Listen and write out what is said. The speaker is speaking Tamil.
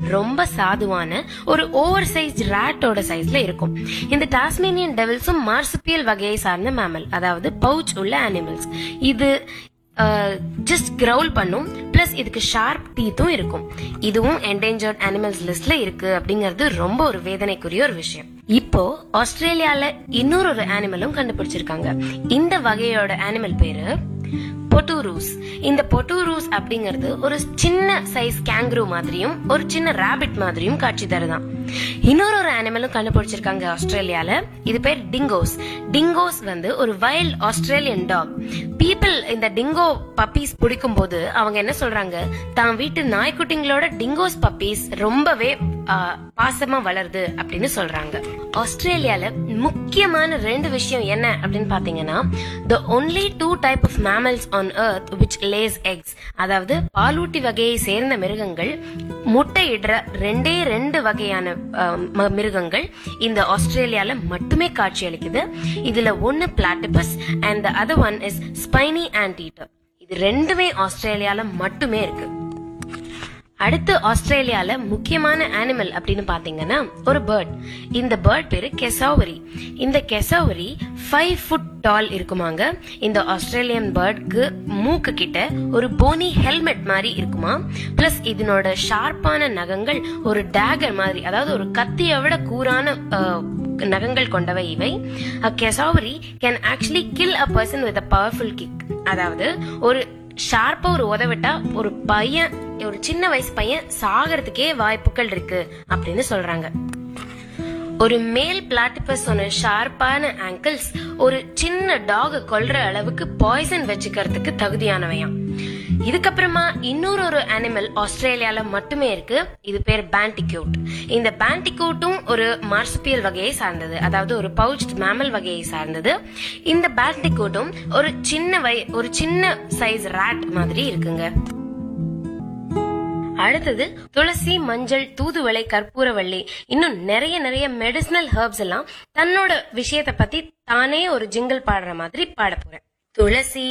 ரொம்ப சாதுவான ஒரு ஓவர் சைஸ் ரேட்டோட சைஸ்ல இருக்கும் இந்த டாஸ்மேனியன் டெவில்ஸும் மார்சுப்பியல் வகையை சார்ந்த மேமல் அதாவது பவுச் உள்ள அனிமல்ஸ் இது ஜஸ்ட் கிரவுல் பண்ணும் பிளஸ் இதுக்கு ஷார்ப் டீத்தும் இருக்கும் இதுவும் என்டேஞ்சர்ட் அனிமல்ஸ் லிஸ்ட்ல இருக்கு அப்படிங்கிறது ரொம்ப ஒரு வேதனைக்குரிய ஒரு விஷயம் இப்போ ஆஸ்திரேலியால இன்னொரு ஒரு அனிமலும் கண்டுபிடிச்சிருக்காங்க இந்த வகையோட அனிமல் பேரு பொட்டூரூஸ் இந்த பொட்டூரூஸ் அப்படிங்கிறது ஒரு சின்ன சைஸ் கேங்க்ரூ மாதிரியும் ஒரு சின்ன ராபிட் மாதிரியும் காட்சி தருதான் இன்னொரு ஒரு அனிமலும் கண்டுபிடிச்சிருக்காங்க ஆஸ்திரேலியால இது பேர் டிங்கோஸ் டிங்கோஸ் வந்து ஒரு வைல்ட் ஆஸ்திரேலியன் டாக் பீப்புள் இந்த டிங்கோ பப்பீஸ் பிடிக்கும் போது அவங்க என்ன சொல்றாங்க தான் வீட்டு நாய்க்குட்டிங்களோட டிங்கோஸ் பப்பீஸ் ரொம்பவே ஆ, பாசமா வளருது அப்படின்னு சொல்றாங்க ஆஸ்திரேலியால முக்கியமான ரெண்டு விஷயம் என்ன அப்படின்னு பாத்தீங்கன்னா the only two type of mammals on earth which lays eggs அதாவது பாலூட்டி வகையை சேர்ந்த மிருகங்கள் முட்டையிடுற ரெண்டே ரெண்டு வகையான அஹ், ம- மிருகங்கள் இந்த ஆஸ்திரேலியால மட்டுமே காட்சி அளிக்குது இதுல ஒன்னு platypus and the other one is spiny anteater இது ரெண்டுமே ஆஸ்திரேலியால மட்டுமே இருக்கு அடுத்து ஆஸ்திரேலியால முக்கியமான அனிமல் அப்படின்னு பாத்தீங்கன்னா ஒரு பேர்ட் இந்த பேர்ட் பேரு கெசாவரி இந்த கெசாவரி ஃபைவ் ஃபுட் டால் இருக்குமாங்க இந்த ஆஸ்திரேலியன் பேர்ட்க்கு மூக்கு கிட்ட ஒரு போனி ஹெல்மெட் மாதிரி இருக்குமா பிளஸ் இதனோட ஷார்ப்பான நகங்கள் ஒரு டேகர் மாதிரி அதாவது ஒரு கத்தியை விட கூரான அஹ், நகங்கள் கொண்டவை இவை cassowary can actually kill a person with a powerful kick அதாவது ஒரு ஷார்ப்பா ஒரு உதவிட்டா ஒரு பையன் ஒரு சின்ன வயசு பையன் சாகிறதுக்கே வாய்ப்புகள் இருக்கு அப்படின்னு சொல்றாங்க ஒரு மேல் பிளாட்டிபஸ் ஷார்ப்பான ஆங்கிள்ஸ் ஒரு சின்ன டாக கொல்ற அளவுக்கு பாய்சன் வச்சுக்கிறதுக்கு தகுதியானவையாம் இதுக்கப்புறமா இன்னொரு ஒரு அனிமல் ஆஸ்திரேலியால மட்டுமே இருக்கு இது பேர் பேண்டிக்யூட் இந்த பேண்டிக்யூட்டும் ஒரு மார்சுப்பியல் வகையை சார்ந்தது அதாவது ஒரு பவுச்ட் மேமல் வகையை சார்ந்தது இந்த பேண்டிக்யூட்டும் ஒரு சின்ன வய ஒரு சின்ன சைஸ் ராட் மாதிரி இருக்குங்க அடுத்தது துளசி மஞ்சள் தூதுவளை கற்பூரவள்ளி இன்னும் நிறைய நிறைய மெடிசினல் ஹெர்ப்ஸ் எல்லாம் தன்னோட விஷயத்தை பத்தி தானே ஒரு ஜிங்கிள் பாடுற மாதிரி பாட போறேன் துளசி